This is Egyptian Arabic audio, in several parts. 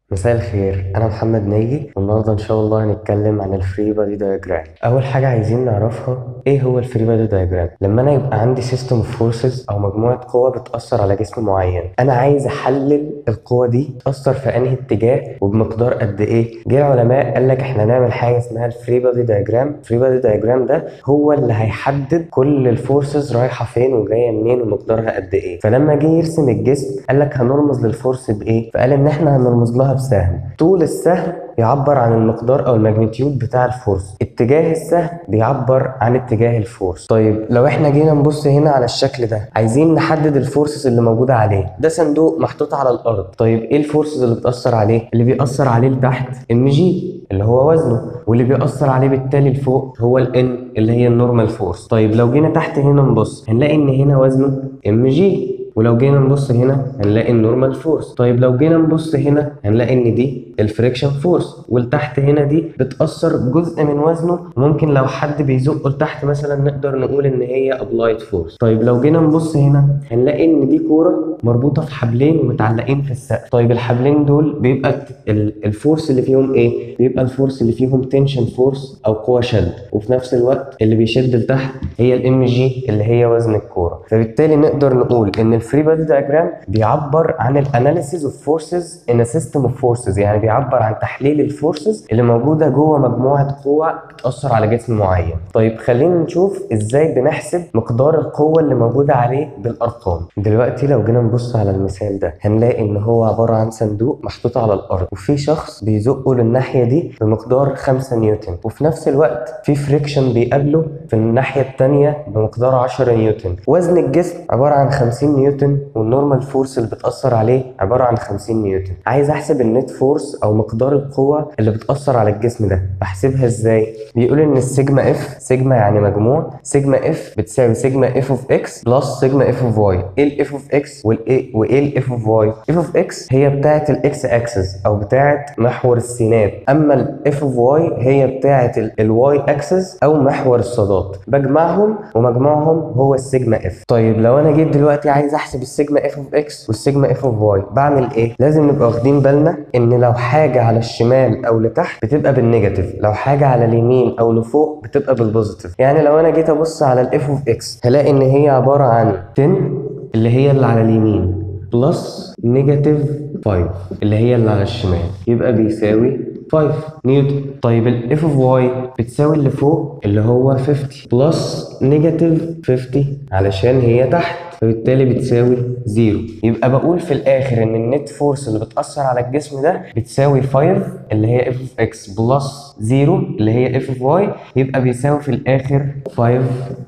مساء الخير انا محمد ناجي والنهارده ان شاء الله هنتكلم عن الفري بادي دايجرام اول حاجه عايزين نعرفها ايه هو الفري بادي دايجرام لما انا يبقى عندي سيستم اوف فورسز او مجموعه قوى بتاثر على جسم معين انا عايز احلل القوه دي تاثر في انهي اتجاه وبمقدار قد ايه جه العلماء قال لك احنا نعمل حاجه اسمها الفري بادي دايجرام الفري بادي دايجرام ده هو اللي هيحدد كل الفورسز رايحه فين وجايه منين ومقدارها قد ايه فلما جه يرسم الجسم قال لك هنرمز للفورس بايه فقال ان احنا هنرمز لها بسهم طول السهم بيعبر عن المقدار او الماجنتيود بتاع الفورس اتجاه السهم بيعبر عن اتجاه الفورس طيب لو احنا جينا نبص هنا على الشكل ده عايزين نحدد الفورسز اللي موجوده عليه ده صندوق محطوط على الارض طيب ايه الفورسز اللي بتاثر عليه اللي بيأثر عليه لتحت ام جي اللي هو وزنه واللي بيأثر عليه بالتالي لفوق هو الان اللي هي النورمال فورس طيب لو جينا تحت هنا نبص هنلاقي ان هنا وزنه ام جي ولو جينا نبص هنا هنلاقي النورمال فورس طيب لو جينا نبص هنا هنلاقي ان دي الفريكشن فورس والتحت هنا دي بتأثر جزء من وزنه ممكن لو حد بيزقه لتحت مثلا نقدر نقول ان هي ابلايد فورس طيب لو جينا نبص هنا هنلاقي ان دي كوره مربوطه في حبلين ومتعلقين في السقف طيب الحبلين دول بيبقى ال- الفورس اللي فيهم ايه بيبقى الفورس اللي فيهم تنشن فورس او قوه شد وفي نفس الوقت اللي بيشد لتحت هي الام جي اللي هي وزن الكوره فبالتالي نقدر نقول ان الفري بادي دايجرام بيعبر عن الاناليسيز اوف فورسز ان سيستم اوف فورسز يعني بيعبر عن تحليل الفورسز اللي موجوده جوه مجموعه قوى بتاثر على جسم معين طيب خلينا نشوف ازاي بنحسب مقدار القوه اللي موجوده عليه بالارقام دلوقتي لو جينا نبص على المثال ده هنلاقي ان هو عباره عن صندوق محطوط على الارض وفي شخص بيزقه للناحيه دي بمقدار 5 نيوتن وفي نفس الوقت في فريكشن بيقابله في الناحيه الثانيه بمقدار 10 نيوتن وزن الجسم عباره عن 50 نيوتن والنورمال فورس اللي بتاثر عليه عباره عن 50 نيوتن عايز احسب النت فورس او مقدار القوه اللي بتاثر على الجسم ده بحسبها ازاي بيقول ان السيجما اف سيجما يعني مجموع سيجما اف بتساوي سيجما اف اوف اكس بلس سيجما اف اوف واي ايه الاف اوف اكس والايه وايه الاف اوف واي اف اوف اكس هي بتاعه الاكس اكسس او بتاعه محور السينات اما الاف اوف واي هي بتاعه الواي اكسس او محور الصادات بجمعهم ومجموعهم هو السيجما اف طيب لو انا جيت دلوقتي عايز احسب السيجما اف اوف اكس والسيجما اف اوف واي بعمل ايه لازم نبقى واخدين بالنا ان لو حاجه على الشمال او لتحت بتبقى بالنيجاتيف لو حاجه على اليمين او لفوق بتبقى بالبوزيتيف يعني لو انا جيت ابص على الاف اوف اكس هلاقي ان هي عباره عن 10 اللي هي اللي على اليمين بلس نيجاتيف 5 اللي هي اللي على الشمال يبقى بيساوي 5 نيوتن طيب الاف اوف واي بتساوي اللي فوق اللي هو 50 بلس نيجاتيف 50 علشان هي تحت فبالتالي بتساوي زيرو يبقى بقول في الاخر ان النت فورس اللي بتاثر على الجسم ده بتساوي 5 اللي هي اف اوف اكس بلس زيرو اللي هي اف اوف واي يبقى بيساوي في الاخر 5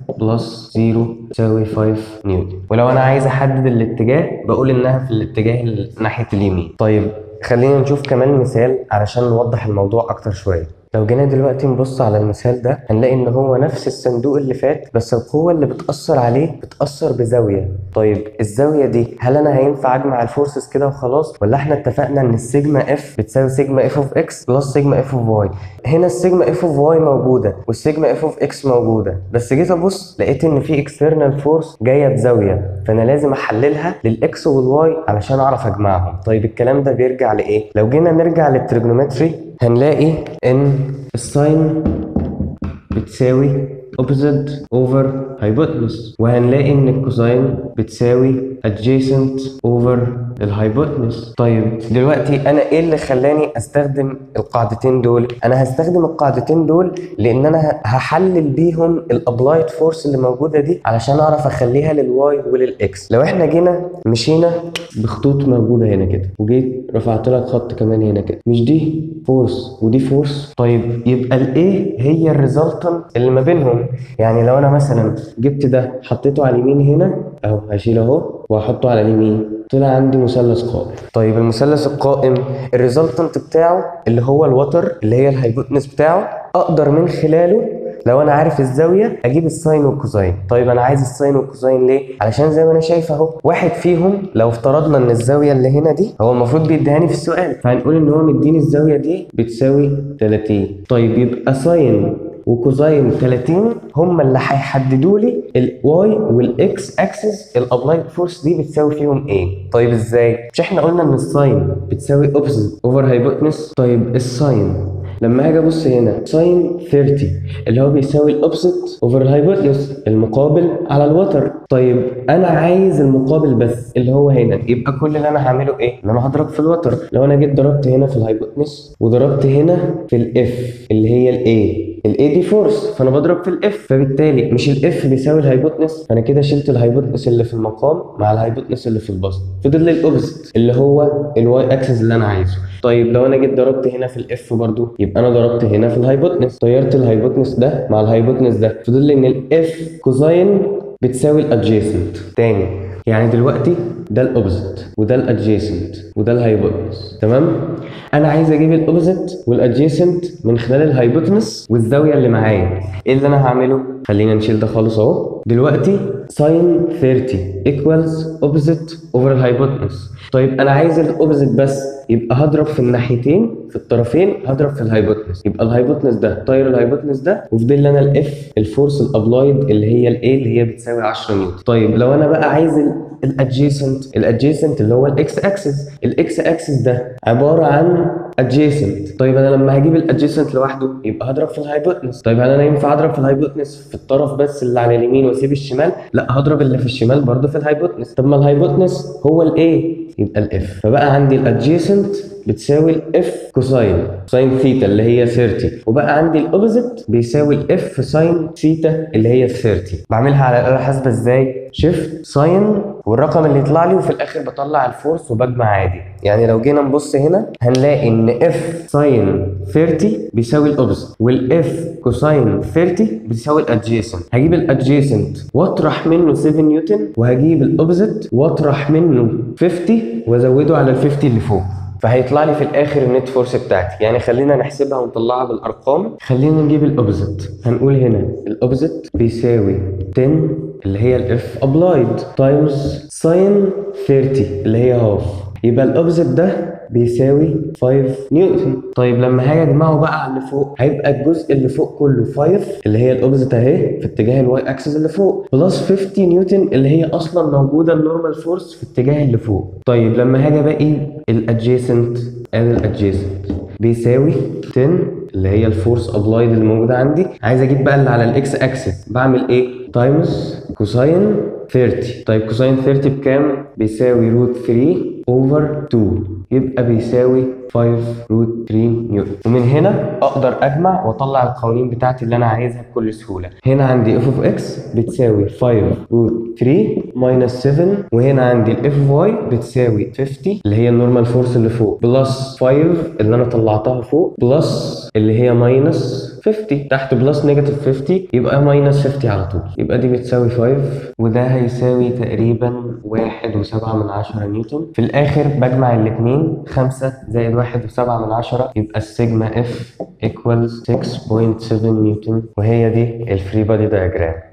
بلس زيرو تساوي 5 نيوتن ولو انا عايز احدد الاتجاه بقول انها في الاتجاه ال- ناحيه اليمين طيب خلينا نشوف كمان مثال علشان نوضح الموضوع اكتر شويه لو جينا دلوقتي نبص على المثال ده هنلاقي ان هو نفس الصندوق اللي فات بس القوة اللي بتأثر عليه بتأثر بزاوية طيب الزاوية دي هل انا هينفع اجمع الفورسز كده وخلاص ولا احنا اتفقنا ان السيجما اف بتساوي سيجما اف اوف اكس بلس سيجما اف اوف واي هنا السيجما اف اوف واي موجودة والسيجما اف اوف اكس موجودة بس جيت ابص لقيت ان في اكسترنال فورس جاية بزاوية فانا لازم احللها للاكس والواي علشان اعرف اجمعهم طيب الكلام ده بيرجع لايه لو جينا نرجع للتريجونومتري هنلاقي ان الساين بتساوي opposite over hypotenuse وهنلاقي ان الكوساين بتساوي adjacent over الهايبوتنس طيب دلوقتي انا ايه اللي خلاني استخدم القاعدتين دول انا هستخدم القاعدتين دول لان انا هحلل بيهم الابلايد فورس اللي موجوده دي علشان اعرف اخليها للواي وللاكس لو احنا جينا مشينا بخطوط موجوده هنا كده وجيت رفعت لك خط كمان هنا كده مش دي فورس ودي فورس طيب يبقى الايه هي الريزلتنت اللي ما بينهم يعني لو انا مثلا جبت ده حطيته على اليمين هنا اهو هشيل اهو واحطه على اليمين طلع عندي مثلث قائم طيب المثلث القائم الريزلتنت بتاعه اللي هو الوتر اللي هي الهايبوتنس بتاعه اقدر من خلاله لو انا عارف الزاويه اجيب الساين والكوزاين طيب انا عايز الساين والكوزاين ليه علشان زي ما انا شايف اهو واحد فيهم لو افترضنا ان الزاويه اللي هنا دي هو المفروض بيديهاني في السؤال فهنقول ان هو مديني الزاويه دي بتساوي 30 طيب يبقى ساين وكوزاين 30 هم اللي هيحددوا لي الواي والاكس اكسس الابلايد فورس دي بتساوي فيهم ايه طيب ازاي مش احنا قلنا ان الساين بتساوي اوبزيت اوفر هايبوتنس طيب الساين لما هاجي ابص هنا ساين 30 اللي هو بيساوي الاوبزيت اوفر الهايبوتنس المقابل على الوتر طيب انا عايز المقابل بس اللي هو هنا يبقى كل اللي انا هعمله ايه ان انا هضرب في الوتر لو انا جيت ضربت هنا في الهايبوتنس وضربت هنا في الاف اللي هي الاي الاي دي فورس فانا بضرب في الاف فبالتالي مش الاف بيساوي الهايبوتنس فانا كده شلت الهايبوتنس اللي في المقام مع الهايبوتنس اللي في البسط فضل لي الاوبزيت اللي هو الواي اكسس اللي انا عايزه طيب لو انا جيت ضربت هنا في الاف برضو يبقى انا ضربت هنا في الهايبوتنس طيرت الهايبوتنس ده مع الهايبوتنس ده فضل لي ان الاف كوزاين بتساوي الادجيسنت تاني يعني دلوقتي ده الاوبزيت وده الادجيسنت وده الهايبوتنس تمام انا عايز اجيب الاوبزيت والادجيسنت من خلال الهايبوتنس والزاويه اللي معايا ايه اللي انا هعمله خلينا نشيل ده خالص اهو دلوقتي ساين 30 ايكوالز اوبزيت اوفر الهايبوتنس طيب انا عايز الاوبزيت بس يبقى هضرب في الناحيتين في الطرفين هضرب في الهايبوتنس يبقى الهايبوتنس ده طاير الهايبوتنس ده وفضل لي انا الاف الفورس الابلايد اللي هي الاي اللي هي بتساوي 10 نيوتن طيب لو انا بقى عايز الادجيسنت الادجيسنت اللي هو الاكس اكسس الاكس اكسس ده عباره عن adjacent طيب انا لما هجيب الادجيسنت لوحده يبقى هضرب في الهايبوتنس طيب هل انا ينفع اضرب في الهايبوتنس في الطرف بس اللي على اليمين واسيب الشمال لا هضرب اللي في الشمال برضه في الهايبوتنس طب ما الهايبوتنس هو الاي يبقى الاف فبقى عندي الادجيسنت بتساوي الاف كوساين ساين ثيتا اللي هي 30 وبقى عندي الاوبوزيت بيساوي الاف ساين ثيتا اللي هي 30 بعملها على الاله الحاسبه ازاي شيفت ساين والرقم اللي يطلع لي وفي الاخر بطلع الفورس وبجمع عادي يعني لو جينا نبص هنا هنلاقي ان اف ساين 30 بيساوي الاوبوزيت والاف كوساين 30 بتساوي الادجيسنت هجيب الادجيسنت واطرح منه 7 نيوتن وهجيب الاوبوزيت واطرح منه 50 وازوده على ال 50 اللي فوق فهيطلع لي في الاخر النت فورس بتاعتي يعني خلينا نحسبها ونطلعها بالارقام خلينا نجيب الاوبزيت هنقول هنا الاوبزيت بيساوي 10 اللي هي الاف ابلايد تايمز ساين 30 اللي هي هاف يبقى الاوبزيت ده بيساوي 5 نيوتن طيب لما هاجي اجمعه بقى على اللي فوق هيبقى الجزء اللي فوق كله 5 اللي هي الاوبزيت اهي في اتجاه الواي اكسس اللي فوق بلس 50 نيوتن اللي هي اصلا موجوده النورمال فورس في اتجاه اللي فوق طيب لما هاجي باقي الادجيسنت ادي الادجيسنت بيساوي 10 اللي هي الفورس ابلايد اللي موجوده عندي عايز اجيب بقى اللي على الاكس اكسس بعمل ايه تايمز كوساين 30 طيب كوساين 30 بكام بيساوي روت 3 اوفر 2 يبقى بيساوي 5 روت 3 نيوتن ومن هنا اقدر اجمع واطلع القوانين بتاعتي اللي انا عايزها بكل سهوله هنا عندي اف اوف اكس بتساوي 5 روت 3 ماينس 7 وهنا عندي الاف اوف واي بتساوي 50 اللي هي النورمال فورس اللي فوق بلس 5 اللي انا طلعتها فوق بلس اللي هي ماينس 50 تحت بلس نيجاتيف 50 يبقى ماينس 50 على طول يبقى دي بتساوي 5 وده هيساوي تقريبا 1.7 من 10 نيوتن في الاخر بجمع الاثنين 5 زائد 1.7 من 10 يبقى السيجما اف equals 6.7 نيوتن وهي دي الفري بادي diagram